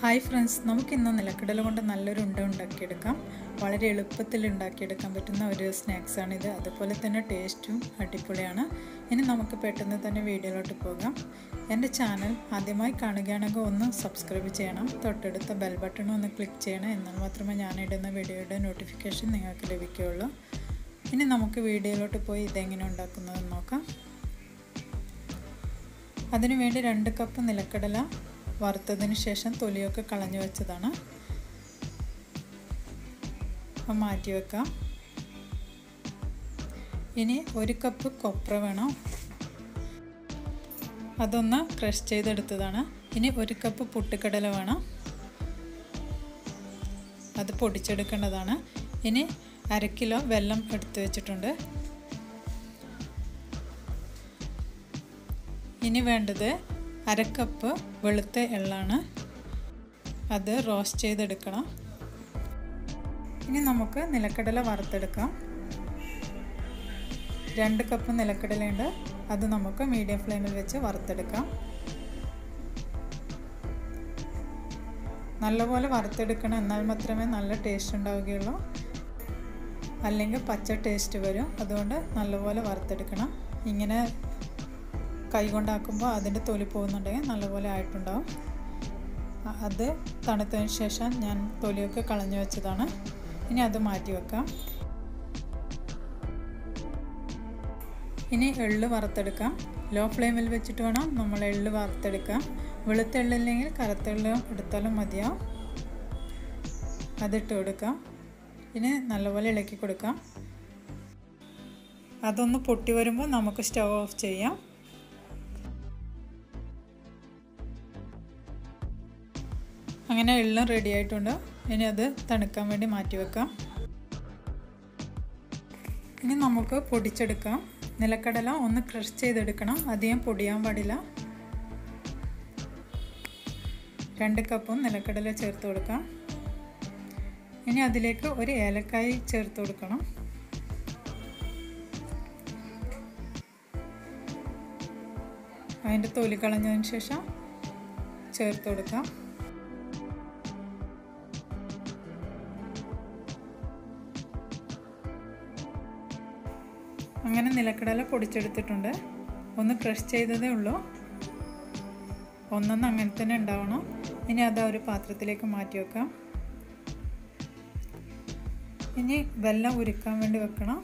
hi friends നമുക്കിന്ന് നിലക്കടല കൊണ്ട് നല്ലൊരു ഉണ്ട ഉണ്ടാക്കിയെടുക്കാം വളരെ എളുപ്പത്തിൽ ഉണ്ടാക്കിയെടുക്കാൻ പറ്റുന്ന ഒരു സ്നാക്സാണിത് അതുപോലെ തന്നെ ടേസ്റ്റും അടിപൊളിയാണ് ഇനി നമുക്ക് പെട്ടെന്ന് തന്നെ വീഡിയോയിലോട്ട് പോകാം എൻ്റെ ചാനൽ ആദ്യമായി കാണുകയാണെങ്കിൽ ഒന്ന് സബ്സ്ക്രൈബ് ചെയ്യണം തൊട്ടടുത്ത ബെൽ ബട്ടൺ ഒന്ന് ക്ലിക്ക് ചെയ്യണം എന്നാൽ മാത്രമേ ഞാനിടുന്ന വീഡിയോയുടെ നോട്ടിഫിക്കേഷൻ നിങ്ങൾക്ക് ലഭിക്കുകയുള്ളൂ ഇനി നമുക്ക് വീഡിയോയിലോട്ട് പോയി ഇതെങ്ങനെ ഉണ്ടാക്കുന്നതെന്ന് നോക്കാം അതിനുവേണ്ടി രണ്ട് കപ്പ് നിലക്കടല വറുത്തതിന് ശേഷം തൊലിയൊക്കെ കളഞ്ഞു വെച്ചതാണ് അപ്പം മാറ്റി വെക്കാം ഇനി ഒരു കപ്പ് കൊപ്ര വേണം അതൊന്ന് ക്രഷ് ചെയ്തെടുത്തതാണ് ഇനി ഒരു കപ്പ് പുട്ടുകടല വേണം അത് പൊടിച്ചെടുക്കേണ്ടതാണ് ഇനി അര കിലോ വെള്ളം എടുത്തു വെച്ചിട്ടുണ്ട് ഇനി വേണ്ടത് അര കപ്പ് വെളുത്ത എള്ളാണ് അത് റോസ്റ്റ് ചെയ്തെടുക്കണം ഇനി നമുക്ക് നിലക്കടല വറുത്തെടുക്കാം രണ്ട് കപ്പ് നിലക്കടലയുണ്ട് അത് നമുക്ക് മീഡിയം ഫ്ലെയിമിൽ വെച്ച് വറുത്തെടുക്കാം നല്ലപോലെ വറുത്തെടുക്കണം എന്നാൽ മാത്രമേ നല്ല ടേസ്റ്റ് ഉണ്ടാവുകയുള്ളൂ അല്ലെങ്കിൽ പച്ച ടേസ്റ്റ് വരും അതുകൊണ്ട് നല്ലപോലെ വറുത്തെടുക്കണം ഇങ്ങനെ കൈകൊണ്ടാക്കുമ്പോൾ അതിൻ്റെ തൊലി പോകുന്നുണ്ടെങ്കിൽ നല്ലപോലെ ആയിട്ടുണ്ടാവും അത് തണുത്തതിന് ശേഷം ഞാൻ തൊലിയൊക്കെ കളഞ്ഞു വെച്ചതാണ് ഇനി അത് മാറ്റി വെക്കാം ഇനി എള്ള് വറുത്തെടുക്കാം ലോ ഫ്ലെയിമിൽ വെച്ചിട്ട് വേണം നമ്മൾ എള്ള് വറുത്തെടുക്കാം വെളുത്ത എള്ളില്ലെങ്കിൽ കറുത്ത എള്ള് എടുത്താലും മതിയാവും അതിട്ട് കൊടുക്കാം ഇനി നല്ലപോലെ ഇളക്കി കൊടുക്കാം അതൊന്ന് പൊട്ടി വരുമ്പോൾ നമുക്ക് സ്റ്റവ് ഓഫ് ചെയ്യാം അങ്ങനെ എള്ളും റെഡി ആയിട്ടുണ്ട് ഇനി അത് തണുക്കാൻ വേണ്ടി മാറ്റി വെക്കാം ഇനി നമുക്ക് പൊടിച്ചെടുക്കാം നിലക്കടല ഒന്ന് ക്രഷ് ചെയ്തെടുക്കണം അധികം പൊടിയാൻ പാടില്ല രണ്ട് കപ്പും നിലക്കടല ചേർത്ത് കൊടുക്കാം ഇനി അതിലേക്ക് ഒരു ഏലക്കായി ചേർത്ത് കൊടുക്കണം അതിൻ്റെ തൊലി കളഞ്ഞതിന് ശേഷം ചേർത്ത് കൊടുക്കാം അങ്ങനെ നിലക്കടല പൊടിച്ചെടുത്തിട്ടുണ്ട് ഒന്ന് ക്രഷ് ചെയ്തതേ ഉള്ളൂ ഒന്നൊന്ന് അങ്ങനെ തന്നെ ഉണ്ടാവണം ഇനി അത് ഒരു പാത്രത്തിലേക്ക് മാറ്റി വെക്കാം ഇനി വെള്ളം ഉരുക്കാൻ വേണ്ടി വെക്കണം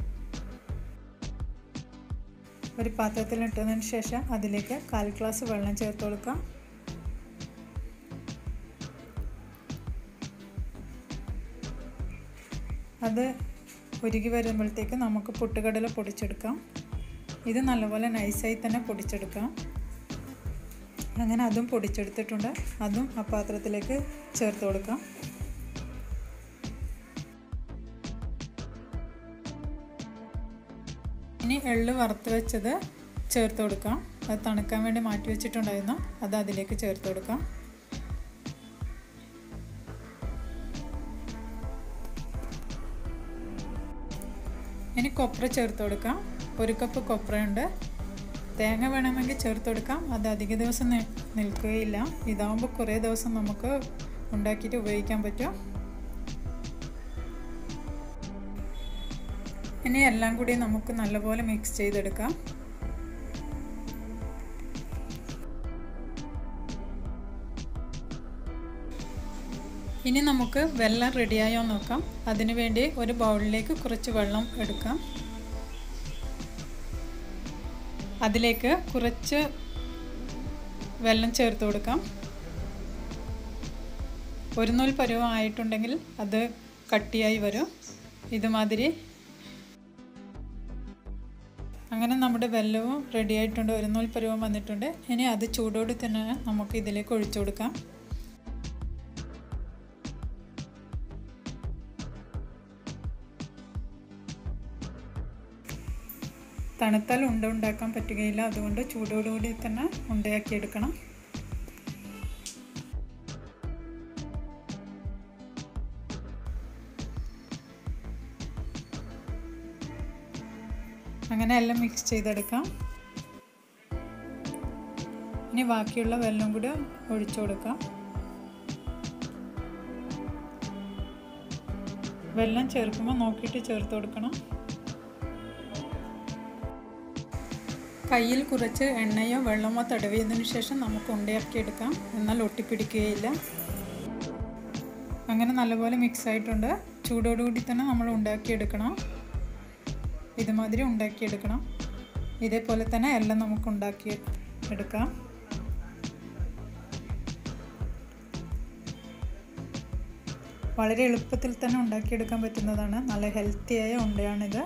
ഒരു പാത്രത്തിൽ ഇട്ടതിന് ശേഷം അതിലേക്ക് കാൽ ഗ്ലാസ് വെള്ളം ചേർത്ത് കൊടുക്കാം അത് ഉരുകി വരുമ്പോഴത്തേക്ക് നമുക്ക് പുട്ടുകടല പൊടിച്ചെടുക്കാം ഇത് നല്ലപോലെ നൈസായി തന്നെ പൊടിച്ചെടുക്കാം അങ്ങനെ അതും പൊടിച്ചെടുത്തിട്ടുണ്ട് അതും ആ പാത്രത്തിലേക്ക് ചേർത്ത് കൊടുക്കാം ഇനി എള്ള് വറുത്ത് വെച്ചത് ചേർത്ത് കൊടുക്കാം അത് തണുക്കാൻ വേണ്ടി മാറ്റി വെച്ചിട്ടുണ്ടായിരുന്നു അത് അതിലേക്ക് ചേർത്ത് കൊടുക്കാം ഇനി കൊപ്ര ചേർത്ത് കൊടുക്കാം ഒരു കപ്പ് കൊപ്രയുണ്ട് തേങ്ങ വേണമെങ്കിൽ ചേർത്ത് കൊടുക്കാം അത് അധിക ദിവസം നിൽക്കുകയില്ല ഇതാവുമ്പോൾ കുറേ ദിവസം നമുക്ക് ഉണ്ടാക്കിയിട്ട് ഉപയോഗിക്കാൻ പറ്റും ഇനി എല്ലാം കൂടി നമുക്ക് നല്ലപോലെ മിക്സ് ചെയ്തെടുക്കാം ഇനി നമുക്ക് വെള്ളം റെഡിയായോ നോക്കാം അതിനുവേണ്ടി ഒരു ബൗളിലേക്ക് കുറച്ച് വെള്ളം എടുക്കാം അതിലേക്ക് കുറച്ച് വെള്ളം ചേർത്ത് കൊടുക്കാം ഒരു നൂൽ പരുവം ആയിട്ടുണ്ടെങ്കിൽ അത് കട്ടിയായി വരും ഇതുമാതിരി അങ്ങനെ നമ്മുടെ വെള്ളവും റെഡി ആയിട്ടുണ്ട് ഒരു നൂൽ പരുവം വന്നിട്ടുണ്ട് ഇനി അത് ചൂടോടെ തന്നെ നമുക്ക് ഇതിലേക്ക് ഒഴിച്ചു കൊടുക്കാം തണുത്താൽ ഉണ്ട ഉണ്ടാക്കാൻ പറ്റുകയില്ല അതുകൊണ്ട് ചൂടോടുകൂടി തന്നെ ഉണ്ടയാക്കി എടുക്കണം അങ്ങനെ എല്ലാം മിക്സ് ചെയ്തെടുക്കാം ഇനി ബാക്കിയുള്ള വെള്ളം കൂടി ഒഴിച്ചു കൊടുക്കാം വെള്ളം ചേർക്കുമ്പോൾ നോക്കിയിട്ട് ചേർത്ത് കൊടുക്കണം കയ്യിൽ കുറച്ച് എണ്ണയോ വെള്ളമോ തടവിയതിനു ശേഷം നമുക്ക് ഉണ്ടയാക്കി എടുക്കാം എന്നാൽ ഒട്ടിപ്പിടിക്കുകയില്ല അങ്ങനെ നല്ലപോലെ മിക്സ് ആയിട്ടുണ്ട് ചൂടോടുകൂടി തന്നെ നമ്മൾ ഉണ്ടാക്കിയെടുക്കണം ഇതുമാതിരി ഉണ്ടാക്കിയെടുക്കണം ഇതേപോലെ തന്നെ എല്ലാം നമുക്ക് ഉണ്ടാക്കി എടുക്കാം വളരെ എളുപ്പത്തിൽ തന്നെ ഉണ്ടാക്കിയെടുക്കാൻ പറ്റുന്നതാണ് നല്ല ഹെൽത്തിയായ ഉണ്ടയാണിത്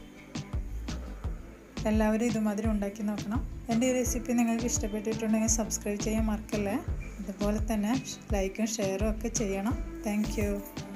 എല്ലാവരും ഇതുമാതിരി ഉണ്ടാക്കി നോക്കണം എൻ്റെ ഈ റെസിപ്പി നിങ്ങൾക്ക് ഇഷ്ടപ്പെട്ടിട്ടുണ്ടെങ്കിൽ സബ്സ്ക്രൈബ് ചെയ്യാൻ മറക്കല്ലേ അതുപോലെ തന്നെ ലൈക്കും ഷെയറും ഒക്കെ ചെയ്യണം താങ്ക്